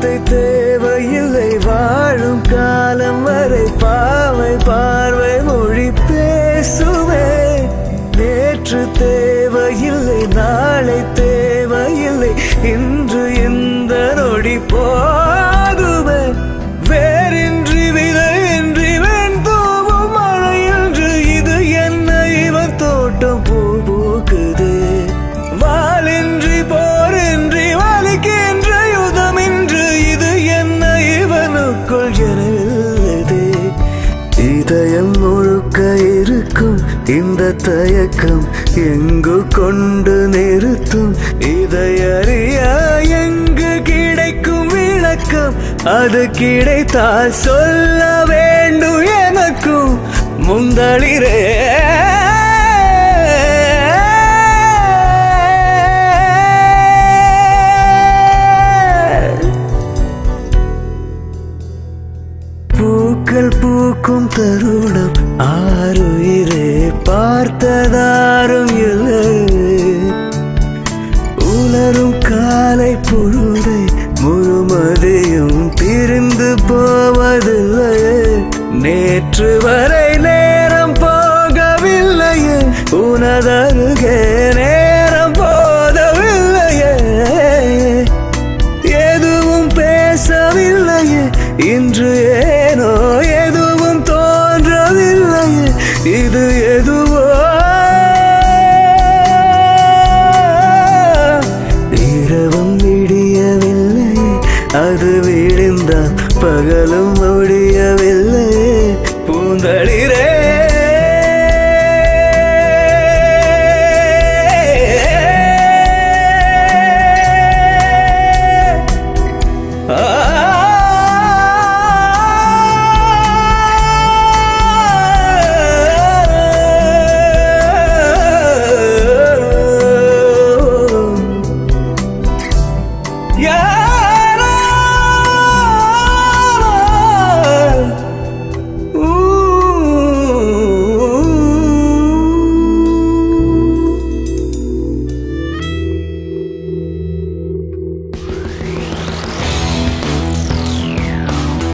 வார்த்தை தேவையில்லை வாழும் காலம் வரை பாவை பார்வை மொழி பேசுவே நேற்று தேவையில்லை நாளை தேவையில்லை இன்று இந்த நொடி போதுமே வேறின்றி விதையின்றி வெண்தூவும் மழையின்று இது என்ன இவன் தோட்டம் பூ பூக்குது வாளின்றி போரின்றி வலிக்கின்ற யுதமின்று இது என்ன இவனுக்குள் எனவில்லது இதயம் முழுக்க இருக்கும் இந்த தயக்கம் எங்கு கொண்டு நிறுத்தும் இதை அறிய எங்கு கிடைக்கும் விளக்கம் அது கிடைத்தால் சொல்ல வேண்டும் எனக்கும் முந்தளிரே பூக்கள் பூக்கும் தருணம் ஆறுயிரே பார்த்ததாரும் இல்லை உலரும் காலை பொழுதை முழுமதியும் பிரிந்து போவதில்லை நேற்று வரை நேரம் போகவில்லையே உனதருகே நேரம் போதவில்லையே எதுவும் பேசவில்லையே இன்று ஏனோ எதுவும் தோன்றவில்லையே இது எதுவோ இரவும் விடியவில்லை அது விழுந்தால் பகலும் முடியவில்லை பூந்தளிரே Yeah.